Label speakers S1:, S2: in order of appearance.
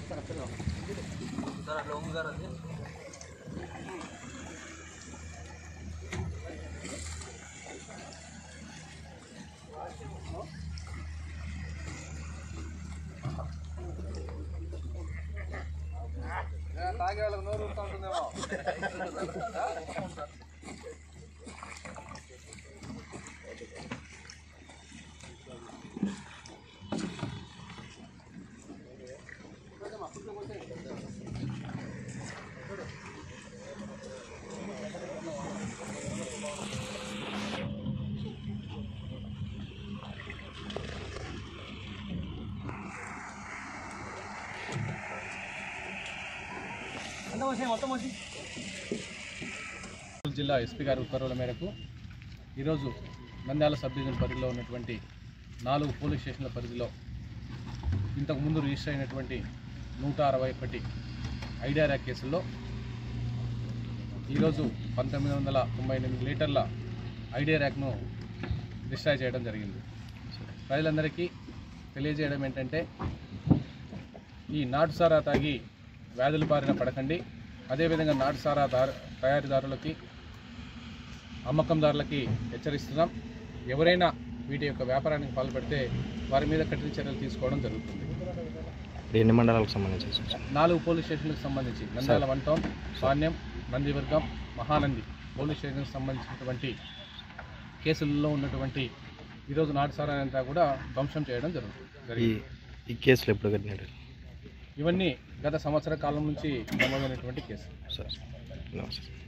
S1: తాగే వాళ్ళకి నోరు ఊరుతా ఉంటుందేమో
S2: చిత్తూరు జిల్లా ఎస్పీ గారి ఉత్తర్వుల మేరకు ఈరోజు నంద్యాల సబ్ డివిజన్ పరిధిలో ఉన్నటువంటి నాలుగు పోలీస్ స్టేషన్ల పరిధిలో ఇంతకు ముందు రిజిస్టర్ అయినటువంటి నూట అరవై ఒకటి ఐడియా ర్యాక్ కేసుల్లో ఈరోజు పంతొమ్మిది వందల తొంభై ఎనిమిది లీటర్ల ఐడియా ర్యాక్ను డిస్ట్రాయ్ చేయడం జరిగింది ప్రజలందరికీ తెలియజేయడం ఏంటంటే ఈ నాటుసారా తాగి వ్యాధుల బారిన పడకండి అదేవిధంగా నాటుసారా దారు తయారీదారులకి అమ్మకందారులకి హెచ్చరిస్తున్నాం ఎవరైనా వీటి యొక్క వ్యాపారానికి పాల్పడితే వారి మీద కఠిన చర్యలు తీసుకోవడం జరుగుతుంది
S3: ఎన్ని మండలాలకు సంబంధించి సార్?
S2: నాలుగు పోలీస్ స్టేషన్లకు సంబంధించి Nandyal one town Panyam Nandivargam Mahanandi police స్టేషన్కి సంబంధించినటువంటి కేసులలో ఉన్నటువంటి ఈరోజు నాటుసారా అంతా కూడా ధ్వంసం చేయడం జరుగుతుంది
S3: ఈ
S2: జరిగింది
S3: ఈ కేసులు ఎప్పుడు కట్టినాడు
S2: ఇవన్నీ గత సంవత్సర కాలం నుంచి నమోదైనటువంటి కేసు
S3: సార్ నమస్తే